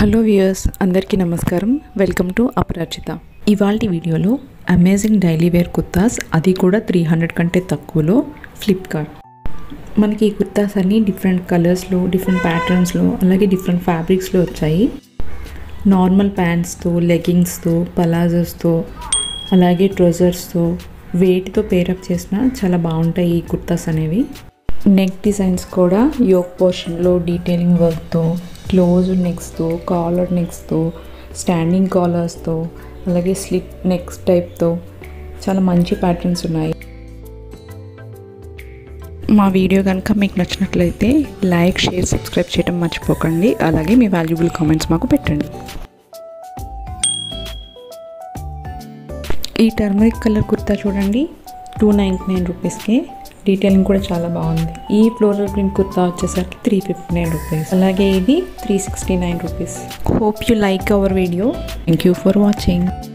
hello viewers అందరికీ నమస్కారం welcome to అపరాజిత ఇవాళ వీడియోలో అమేజింగ్ డైలీ వేర్ కుర్తాస్ అది కూడా త్రీ హండ్రెడ్ కంటే తక్కువలో ఫ్లిప్కార్ట్ మనకి ఈ కుర్తాస్ అన్ని డిఫరెంట్ కలర్స్లో డిఫరెంట్ ప్యాటర్న్స్లో అలాగే డిఫరెంట్ ఫ్యాబ్రిక్స్లో వచ్చాయి నార్మల్ ప్యాంట్స్తో లెగ్గింగ్స్తో పలాజోస్తో అలాగే ట్రౌజర్స్తో వేటితో పేరప్ చేసినా చాలా బాగుంటాయి ఈ కుర్తాస్ అనేవి నెక్ డిజైన్స్ కూడా యోక్ పోర్షన్లో డీటెయిలింగ్ వర్క్తో క్లోజ్ నెక్స్తో కాలర్ నెక్స్తో స్టాండింగ్ కాలర్స్తో అలాగే స్లిప్ నెక్స్ టైప్తో చాలా మంచి ప్యాటర్న్స్ ఉన్నాయి మా వీడియో కనుక మీకు నచ్చినట్లయితే లైక్ షేర్ సబ్స్క్రైబ్ చేయడం మర్చిపోకండి అలాగే మీ వాల్యుబుల్ కామెంట్స్ మాకు పెట్టండి ఈ టర్మరిక్ కలర్ కుర్తా చూడండి టూ నైంటీ నైన్ రూపీస్కి డీటెయిలింగ్ కూడా చాలా బాగుంది ఈ ఫ్లోరల్ ప్రింట్ కుర్తా వచ్చేసరికి త్రీ ఫిఫ్టీ నైన్ రూపీస్ అలాగే ఇది three sixty nine rupees hope you like our video thank you for watching